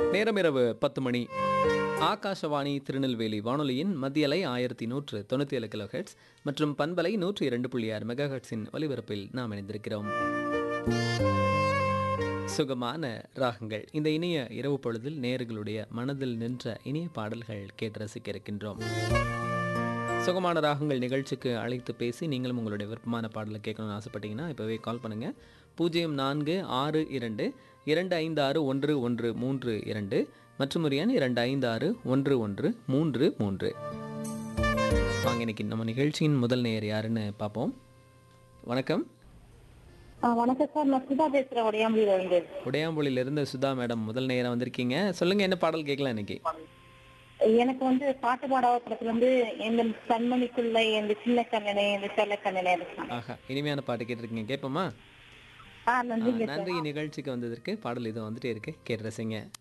நேரம் இரவு பத்து மணி ஆகாஷவாணி திருநெல்வேலி வானொலியின் மத்தியலை ஆயிரத்தி நூற்று தொண்ணூற்றி ஏழு கிலோ ஹெட்ஸ் மற்றும் பண்பலை நூற்றி இரண்டு புள்ளி ஆறு மெகா ஹெட்ஸின் ஒலிபரப்பில் நாம் இணைந்திருக்கிறோம் சுகமான ராகங்கள் இந்த இனிய இரவு பொழுதில் நேர்களுடைய மனதில் நின்ற இனிய பாடல்கள் கேட்டு ரசிக்க இருக்கின்றோம் சுகமான ராகங்கள் நிகழ்ச்சிக்கு அழைத்து பேசி நீங்களும் உங்களுடைய விருப்பமான பாடலை கேட்கணும்னு ஆசைப்பட்டீங்கன்னா இப்போவே கால் பண்ணுங்கள் பூஜ்ஜியம் நான்கு ஆறு இரண்டு இரண்டு ஐந்து ஆறு ஒன்று ஒன்று மூன்று இரண்டு மற்றும் ஒரு எண் இரண்டு ஐந்து ஆறு ஒன்று ஒன்று மூன்று மூன்று வாங்க இன்னைக்கு நம்ம நிகழ்ச்சியின் முதல் நேயர் யாருன்னு பார்ப்போம் வணக்கம் ஆ, வணக்கம் சார் நான் சுதா பேசுறேன் உடையாம்புலியில இருந்து உடையாம்புலியிலிருந்து சுதா மேடம் முதல் நேரம் வந்திருக்கீங்க சொல்லுங்க என்ன பாடல் கேட்கலாம் இன்னைக்கு எனக்கு வந்து பாட்டு பாடாத படத்துல வந்து எந்த கண்மணிக்குள்ள எந்த சின்ன கண்ணனே எந்த செல்ல கண்ணனே இருக்கான் ஆஹா இனிமையான பாட்டு கேட்டிருக்கீங்க கேட்போமா ஆ நன்றிங்க நன்றி நிகழ்ச்சிக்கு வந்ததற்கு பாடல் இது வந்துட்டே இருக்கு கேட்டு ரசிங்க